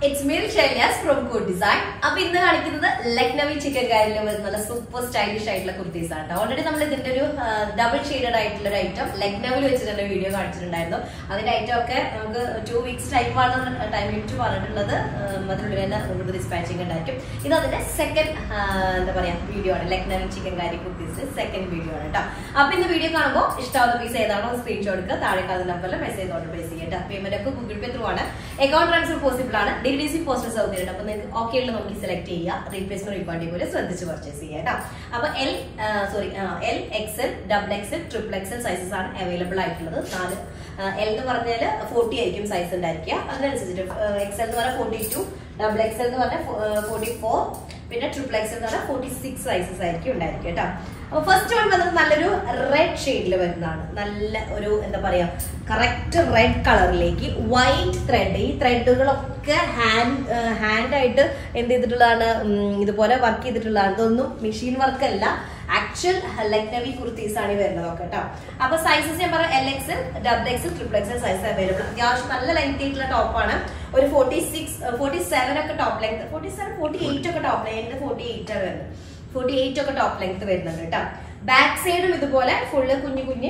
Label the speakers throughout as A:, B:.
A: it's മീൽ ഷൈലിയാസ് from good design അപ്പൊ ഇന്ന് കാണിക്കുന്നത് ലക്നവി ചിക്കൻ കാരിൽ വരുന്ന സൂപ്പർ സ്റ്റൈലിഷ് ആയിട്ടുള്ള കുർത്തീസ് ആണ് ഓൾറെഡി നമ്മൾ ഇതിന്റെ ഒരു ഡബിൾ ഷെയ്ഡഡ് ആയിട്ടുള്ള ഒരു ഐറ്റം ലക്നവിൽ വെച്ച് തന്നെ വീഡിയോ കാണിച്ചിട്ടുണ്ടായിരുന്നു അതിന്റെ ഐറ്റം ഒക്കെ നമുക്ക് ടു വീക്സ് ടൈം ആണ് ടൈം ലിമിറ്റ് പറഞ്ഞിട്ടുള്ളത് ഉം, അതിനുള്ളിൽ തന്നെ നമുക്ക് ഡിസ്പാച്ചിങ് ഉണ്ടായിരിക്കും ഇത് അതിന്റെ സെക്കൻഡ് എന്താ പറയാ വീഡിയോ ആണ് Lucknowi chikankari kurtis second video ആണ് കേട്ടോ അപ്പൊ ഇന്ന് വീഡിയോ കാണുമ്പോൾ ഇഷ്ടമാവുന്ന പീസ് ഏതാണോ സ്ക്രീൻഷോട്ട് എടുക്കുക താഴെ കാണുന്ന നമ്പറിൽ മെസ്സേജ് ഓർഡർ പ്ലേസ് ചെയ്യട്ടെ പേയ്മെന്റ് ഒക്കെ ഗൂഗിൾ പേ ത്രൂ ആണ് അക്കൗണ്ട് ട്രാൻസ്ഫർ പോസിബിൾ ആണ് ഡി ഡി സി പോസ്റ്റൽ സൗകര്യം അപ്പൊ നിങ്ങൾക്ക് ഓക്കെ ഉള്ള നോക്കി സെലക്ട് ചെയ്യുക റീപ്ലേസ്മെന്റ് റീഫണ്ട് പോലെ ശ്രദ്ധിച്ച് പർച്ചേസ് ചെയ്യുക കേട്ടോ അപ്പൊ L sorry L XL double XL triple XL sizes ആണ് അവൈലബിൾ ആയിട്ടുള്ളത് നാല് എൽ എന്ന് പറഞ്ഞാൽ ഫോർട്ടി ആയിരിക്കും സൈസ് ഉണ്ടായിരിക്കുക അതിനനുസരിച്ചിട്ട് എക്സൽ എന്ന് പറഞ്ഞാൽ ഫോർട്ടി ടു ഡബിൾ എക്സൽ എന്ന് പറഞ്ഞാൽ ഫോർട്ടി ഫോർ പിന്നെ ട്രിപ്പിൾ എക്സൽ എന്ന് പറഞ്ഞാൽ ഫോർട്ടി സിക്സ് സൈസസ് ആയിരിക്കും ഉണ്ടായിരിക്കും കേട്ടോ അപ്പൊ ഫസ്റ്റ് വൺ വന്നത് നല്ലൊരു റെഡ് ഷെയ്ഡിൽ വരുന്നതാണ് നല്ല ഒരു എന്താ പറയാ കറക്റ്റ് റെഡ് കളറിലേക്ക് വൈറ്റ് ത്രെഡ് ഈ ത്രെഡുകളൊക്കെ ഹാൻഡ് ഹാൻഡ് ആയിട്ട് എന്ത് ചെയ്തിട്ടുള്ളതാണ് ഉം, ഇതുപോലെ വർക്ക് ചെയ്തിട്ടുള്ളതാണ് ഇതൊന്നും മെഷീൻ വർക്ക് അല്ല ആക്ച്വൽ ലക്നവി കുർത്തീസ് ആണ് ഈ വരുന്നത് ഒക്കെ കേട്ടോ അപ്പൊ സൈസസ് ഞാൻ പറയാം L X double X triple X size available അത്യാവശ്യം നല്ല ലെങ്ത് ആയിട്ടുള്ള ടോപ്പാണ് ഒരു ഫോർട്ടി സിക്സ് ഫോർട്ടി സെവൻ ഒക്കെ top length forty seven forty eight ഒക്കെ ടോപ്പ് ലെങ്ത് ഫോർട്ടി എയ്റ്റ് ആണ് വരുന്നത് ഫോർട്ടി എയ്റ്റ് ഒക്കെ ടോപ്പ് ലെങ്ത് വരുന്നുണ്ട് കേട്ടോ ബാക്ക് സൈഡും ഇതുപോലെ ഫുള്ള് കുഞ്ഞു കുഞ്ഞ്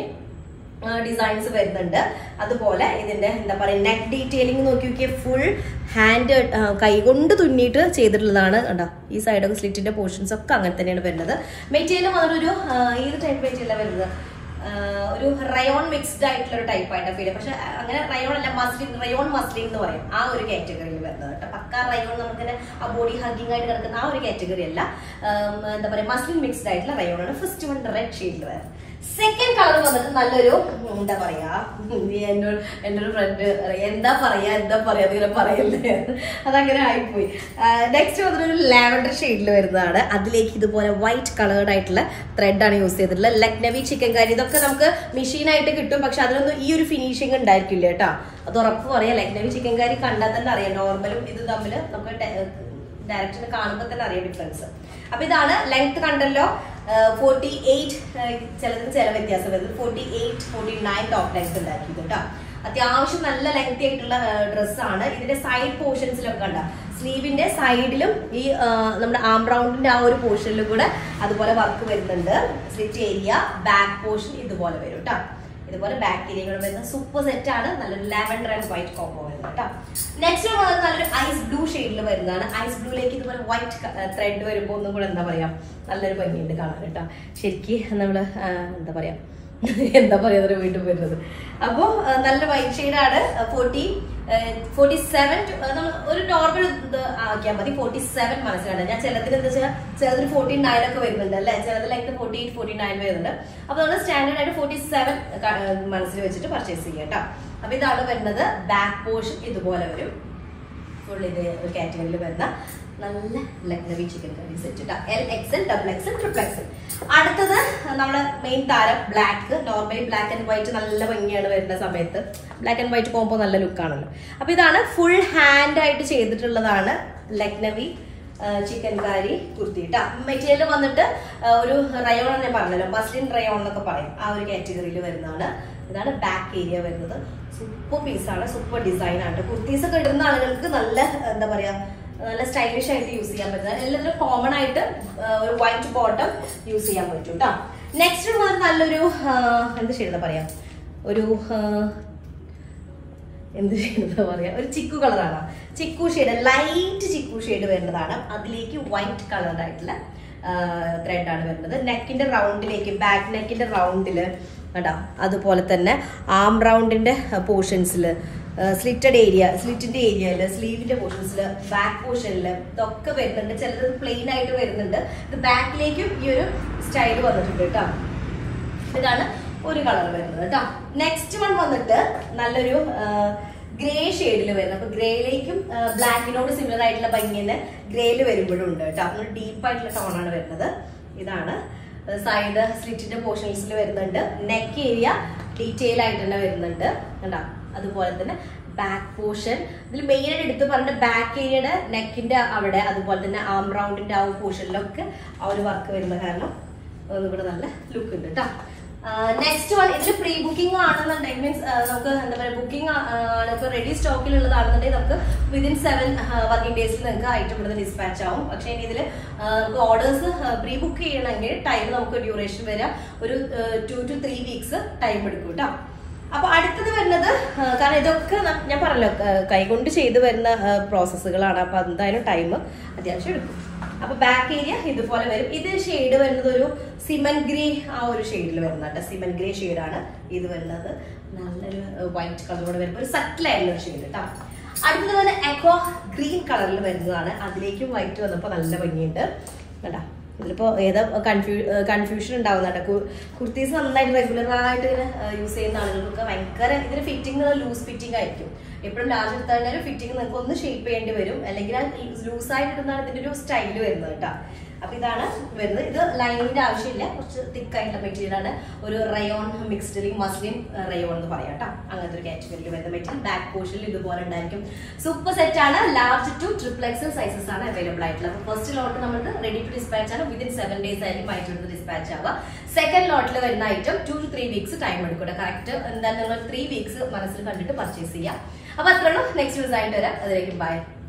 A: ഡിസൈൻസ് വരുന്നുണ്ട് അതുപോലെ ഇതിന്റെ എന്താ പറയുക നെക്ക് ഡീറ്റെയിലിംഗ് നോക്കി നോക്കിയ ഫുൾ ഹാൻഡ് കൈകൊണ്ട് തുന്നിയിട്ട് ചെയ്തിട്ടുള്ളതാണ് കണ്ടോ ഈ സൈഡൊക്കെ സ്ലിറ്റിന്റെ പോർഷൻസ് ഒക്കെ അങ്ങനെ തന്നെയാണ് വരുന്നത് മെറ്റീരിയൽ വന്നിട്ടൊരു ആ, ഏത് ടൈപ്പ് മെറ്റീരിയലാണ് വരുന്നത് ആ, ഒരു റയോൺ മിക്സ്ഡ് ആയിട്ടുള്ള ഒരു ടൈപ്പ് ആയിട്ട് ഫീൽ പക്ഷെ അങ്ങനെ റയോൺ അല്ല മസ്ലിൻ റയോൺ മസ്ലിൻ എന്ന് പറയും ആ ഒരു കാറ്റഗറിയിൽ വരുന്നത് കേട്ടോ പക്ക റയോൺ നമുക്കിങ്ങനെ ആ ബോഡി ഹഗിങ് ആയിട്ട് കിടക്കുന്ന ആ ഒരു കാറ്റഗറി അല്ല ആം, എന്താ പറയുക മസ്ലിൻ മിക്സ്ഡ് ആയിട്ടുള്ള റയോൺ ആണ് ഫസ്റ്റ് വൺ റെഡ് ഷെയ്ഡിൽ വരുന്നത് സെക്കൻഡ് കളർ വന്നിട്ട് നല്ലൊരു ഉം, എന്താ പറയാ ഉം, ഈ എന്നോട് എൻ്റെ ഒരു ഫ്രണ്ട് എന്താ പറയാ എന്താ പറയാ അതിങ്ങനെ പറയല്ലേ അതങ്ങനെ ആയിപ്പോയി നെക്സ്റ്റ് വന്നിട്ട് ഒരു ലാവൻഡർ ഷെയ്ഡിൽ വരുന്നതാണ് അതിലേക്ക് ഇതുപോലെ വൈറ്റ് കളേർഡ് ആയിട്ടുള്ള ത്രെഡാണ് യൂസ് ചെയ്തിട്ടുള്ളത് ലക്നവി ചിക്കൻ കറി ഇതൊക്കെ നമുക്ക് മെഷീനായിട്ട് കിട്ടും പക്ഷെ അതിനൊന്നും ഈ ഒരു ഫിനിഷിങ് ഉണ്ടായിരിക്കില്ല കേട്ടോ അത് ഉറപ്പ് പറയാം ലക്നവി ചിക്കൻ കറി കണ്ടാൽ തന്നെ അറിയാം നോർമലും ഇത് തമ്മിൽ നമുക്ക് ഡയറക്ഷൻ കാണുമ്പോൾ തന്നെ അറിയാം ഡിഫറൻസ് അപ്പൊ ഇതാണ് ലെങ്ത് കണ്ടല്ലോ ഫോർട്ടി എയ്റ്റ് ചിലതിന് ചില വ്യത്യാസം വരുന്നത് forty eight forty nine top length ഉണ്ടാക്കിയത് കേട്ടോ അത്യാവശ്യം നല്ല ലെങ്തി ആയിട്ടുള്ള ഡ്രസ്സാണ് ഇതിന്റെ സൈഡ് പോർഷൻസിലൊക്കെ കണ്ട സ്ലീവിന്റെ സൈഡിലും ഈ ആ, നമ്മുടെ ആം റൗണ്ടിന്റെ ആ ഒരു പോർഷനിലും കൂടെ അതുപോലെ വർക്ക് വരുന്നുണ്ട് സ്ലിറ്റ് ഏരിയ ബാക്ക് പോർഷൻ ഇതുപോലെ വരും കേട്ടോ ഇതുപോലെ ബാക്ക് ഏരിയകൾ വരുന്ന സൂപ്പർ സെറ്റ് ആണ് നല്ലൊരു ലാവൻഡർ ആൻഡ് വൈറ്റ് കോമ്പോ വരുന്നത് കേട്ടോ നെക്സ്റ്റ് വന്നത് നല്ലൊരു ഐസ് ബ്ലൂ ഷെയ്ഡിൽ വരുന്നതാണ് ഐസ് ബ്ലൂയിലേക്ക് ഇതുപോലെ വൈറ്റ് ത്രെഡ് വരുമ്പോൾ ഒന്നും കൂടെ എന്താ പറയാ നല്ലൊരു ഭംഗിയുണ്ട് കാണാൻ കേട്ടോ ശരിക്കും നമ്മള് ആ, എന്താ പറയാ എന്താ പറയാ അതിന് വീണ്ടും വരുന്നത് അപ്പോൾ നല്ല വൈറ്റ് ഷെയ്ഡാണ് ഫോർട്ടി ഫോർട്ടി സെവൻ നമ്മൾ ഒരു നോർമൽ ഇത് ആക്കിയാൽ മതി ഫോർട്ടി സെവൻ മനസ്സിലാണ് ഞാൻ ചിലതിന് എന്താ വെച്ചാൽ ചിലതിന് ഫോർട്ടി നയൻ ഒക്കെ വരുന്നുണ്ട് അല്ലേ ചിലത് like forty eight forty nine വരുന്നുണ്ട് അപ്പൊ നമ്മൾ സ്റ്റാൻഡേർഡ് ആയിട്ട് ഫോർട്ടി സെവൻ മനസ്സിൽ വെച്ചിട്ട് പർച്ചേസ് ചെയ്യാം കേട്ടോ അപ്പൊ ഇതാണ് വരുന്നത് ബാക്ക് പോർഷൻ ഇതുപോലെ വരും ഫുൾ ഇത് ഒരു കാറ്റഗറിയിൽ വരുന്ന നല്ല Lucknowi chikankari set L XL double XL triple XL അടുത്തത് നമ്മുടെ മെയിൻ താരം black normally black and white നല്ല ഭംഗിയാണ് വരുന്ന സമയത്ത് ബ്ലാക്ക് ആൻഡ് വൈറ്റ് പോകുമ്പോൾ നല്ല ലുക്കാണല്ലോ അപ്പൊ ഇതാണ് ഫുൾ ഹാൻഡ് ആയിട്ട് ചെയ്തിട്ടുള്ളതാണ് ലക്നവി ചിക്കൻ കാരി കുർത്തി കേട്ടോ മെറ്റീരിയൽ വന്നിട്ട് ആ, ഒരു റയോൺ ഞാൻ പറഞ്ഞല്ലോ മസ്ലിൻ റയോൺ എന്നൊക്കെ പറയും ആ ഒരു കാറ്റഗറിയിൽ വരുന്നതാണ് ഇതാണ് ബാക്ക് ഏരിയ വരുന്നത് സൂപ്പർ പീസാണ് സൂപ്പർ ഡിസൈൻ ആണ് കുർത്തീസ് ഒക്കെ ഇടുന്ന ആളുകൾക്ക് നല്ല എന്താ പറയാ നല്ല സ്റ്റൈലിഷ് ആയിട്ട് യൂസ് ചെയ്യാൻ പറ്റുന്നത് എല്ലാത്തിലും കോമൺ ആയിട്ട് ആ, ഒരു വൈറ്റ് ബോട്ടം യൂസ് ചെയ്യാൻ പറ്റും കേട്ടോ നെക്സ്റ്റ് വന്നിട്ട് നല്ലൊരു ആ, എന്ത് ചെയ്യുന്ന പറയാ ഒരു ആ, എന്ത് ചെയ്യുന്നത് പറയാ ഒരു ചിക്കു കളറാണ് chikoo shade light chikoo shade വരുന്നതാണ് അതിലേക്ക് വൈറ്റ് കളർഡ് ആയിട്ടുള്ള ത്രെഡ് ആണ് വരുന്നത് നെക്കിന്റെ റൗണ്ടിലേക്ക് ബാക്ക് നെക്കിന്റെ റൗണ്ടില് കേട്ടോ അതുപോലെ തന്നെ ആം റൗണ്ടിന്റെ പോർഷൻസിൽ സ്ലിറ്റഡ് ഏരിയ സ്ലിറ്റിന്റെ ഏരിയയിൽ സ്ലീവിന്റെ പോർഷൻസിൽ ബാക്ക് പോർഷനിൽ ഇതൊക്കെ വരുന്നുണ്ട് ചിലത് പ്ലെയിൻ ആയിട്ട് വരുന്നുണ്ട് ഇത് ബാക്കിലേക്കും ഈ ഒരു സ്റ്റൈൽ വന്നിട്ടുണ്ട് കേട്ടോ ഇതാണ് ഒരു കളർ വരുന്നത് കേട്ടോ നെക്സ്റ്റ് വൺ വന്നിട്ട് നല്ലൊരു ഗ്രേ ഷെയ്ഡിൽ വരുന്നത് അപ്പൊ ഗ്രേയിലേക്കും ബ്ലാക്കിനോട് സിമിലർ ആയിട്ടുള്ള ഭംഗി തന്നെ ഗ്രേയിൽ വരുമ്പോഴും ഉണ്ട് കേട്ടോ ഒരു ഡീപ്പ് ആയിട്ടുള്ള ടോണാണ് വരുന്നത് ഇതാണ് സൈഡ് സ്ലിറ്റിന്റെ പോർഷൻസിൽ വരുന്നുണ്ട് നെക്ക് ഏരിയ ഡീറ്റെയിൽ ആയിട്ട് തന്നെ വരുന്നുണ്ട് കണ്ടോ അതുപോലെ തന്നെ ബാക്ക് പോർഷൻ ഇതിൽ മെയിൻ ആയിട്ട് എടുത്ത് പറഞ്ഞ ബാക്ക് ഏരിയയുടെ നെക്കിന്റെ അവിടെ അതുപോലെ തന്നെ ആം റൗണ്ടിന്റെ ആ പോർഷനിലൊക്കെ ആ ഒരു വർക്ക് വരുന്ന കാരണം ഒന്നും കൂടെ നല്ല ലുക്ക് ഉണ്ട് കേട്ടോ നെക്സ്റ്റ് വൺ ഇതിൽ പ്രീ ബുക്കിംഗ് ആണെന്നുണ്ടെങ്കിൽ മീൻസ് നമുക്ക് എന്താ പറയുക ബുക്കിംഗ് ആണ് ഇപ്പോൾ റെഡി സ്റ്റോക്കിലുള്ളതാണെന്നുണ്ടെങ്കിൽ നമുക്ക് വിതിൻ സെവൻ വർക്കിംഗ് ഡേയ്സിൽ നിങ്ങൾക്ക് ഐറ്റം ഇവിടുന്ന് ഡിസ്പാച്ച് ആവും പക്ഷേ ഇനി ഇതിൽ നമുക്ക് ഓർഡേഴ്സ് പ്രീ ബുക്ക് ചെയ്യണമെങ്കിൽ ടൈം നമുക്ക് ഡ്യൂറേഷൻ വരിക ഒരു two two three weeks time എടുക്കും കേട്ടോ അപ്പൊ അടുത്തത് വരുന്നത് ആ, കാരണം ഇതൊക്കെ ന- ഞാൻ പറഞ്ഞല്ലോ ക- കൈകൊണ്ട് ചെയ്തു വരുന്ന പ്രോസസ്സുകളാണ് അപ്പൊ എന്തായാലും ടൈം അത്യാവശ്യം എടുക്കും അപ്പൊ ബാക്ക് ഏരിയ ഇതുപോലെ വരും ഇത് ഷെയ്ഡ് വരുന്നത് ഒരു സിമൻ ഗ്രേ ആ ഒരു ഷെയ്ഡിൽ വരുന്ന കേട്ടോ സിമൻ ഗ്രേ ഷെയ്ഡാണ് ഇത് വരുന്നത് നല്ലൊരു വൈറ്റ് കളറോടെ വരുമ്പോൾ ഒരു സറ്റിൽ ആയിട്ടുള്ള ഒരു ഷെയ്ഡ് കേട്ടോ അടുത്തത് തന്നെ എക്കോ ഗ്രീൻ കളറിൽ വരുന്നതാണ് അതിലേക്കും വൈറ്റ് വന്നപ്പോൾ നല്ല ഭംഗിയുണ്ട് കേട്ടോ ഇതിലിപ്പോ ഏതാ കൺഫ്യൂ കൺഫ്യൂഷൻ ഉണ്ടാവുന്ന കേട്ടോ കുർത്തീസ് നന്നായിട്ട് റെഗുലർ ആയിട്ട് ഇങ്ങനെ യൂസ് ചെയ്യുന്ന ആളുകൾക്ക് ഭയങ്കര ഇതിന് ഫിറ്റിംഗ് ലൂസ് ഫിറ്റിംഗ് ആയിരിക്കും എപ്പോഴും ലാർജ് എടുത്താൽ തന്നെ ഫിറ്റിംഗ് നിങ്ങൾക്ക് ഒന്ന് ഷേപ്പ് ചെയ്യേണ്ടി വരും അല്ലെങ്കിൽ ലൂസ് ആയിട്ട് ഇടുന്നതാണ് ഇതിന്റെ ഒരു സ്റ്റൈൽ വരുന്നത് കേട്ടോ അപ്പൊ ഇതാണ് വരുന്നത് ഇത് ലൈനിന്റെ ആവശ്യമില്ല കുറച്ച് തിക്ക് ആയിട്ടുള്ള മെറ്റീരിയൽ ആണ് ഒരു റയോൺ മിക്സ്ഡ് മസ്ലിൻ റയോൺ എന്ന് പറയാം കേട്ടോ അങ്ങനത്തെ ഒരു കാറ്റഗറിയിൽ വരുന്ന മെറ്റീരിയൽ ബാക്ക് പോർഷനിൽ ഇതുപോലെ ഉണ്ടായിരിക്കും സൂപ്പർ സെറ്റ് ആണ് large to triple XL sizes ആണ് അവൈലബിൾ ആയിട്ടുള്ളത് ഫസ്റ്റ് ലോട്ട് നമുക്ക് റെഡി ടു ഡിസ്പാച്ച് ആണ് വിതിൻ സെവൻ ഡേയ്സ് ആയിരിക്കും ഐറ്റം എടുത്ത് ഡിസ്പാച്ച് ആവുക സെക്കൻഡ് ലോട്ടിൽ വരുന്ന item two two three weeks time എടുക്കും കറക്റ്റ് എന്താ നിങ്ങൾ ത്രീ വീക്സ് മനസ്സിൽ കണ്ടിട്ട് പർച്ചേസ് ചെയ്യാം അപ്പൊ അത്രയുള്ളൂ നെക്സ്റ്റ് ദിവസമായിട്ട് വരാം അതിലേക്ക് ബൈ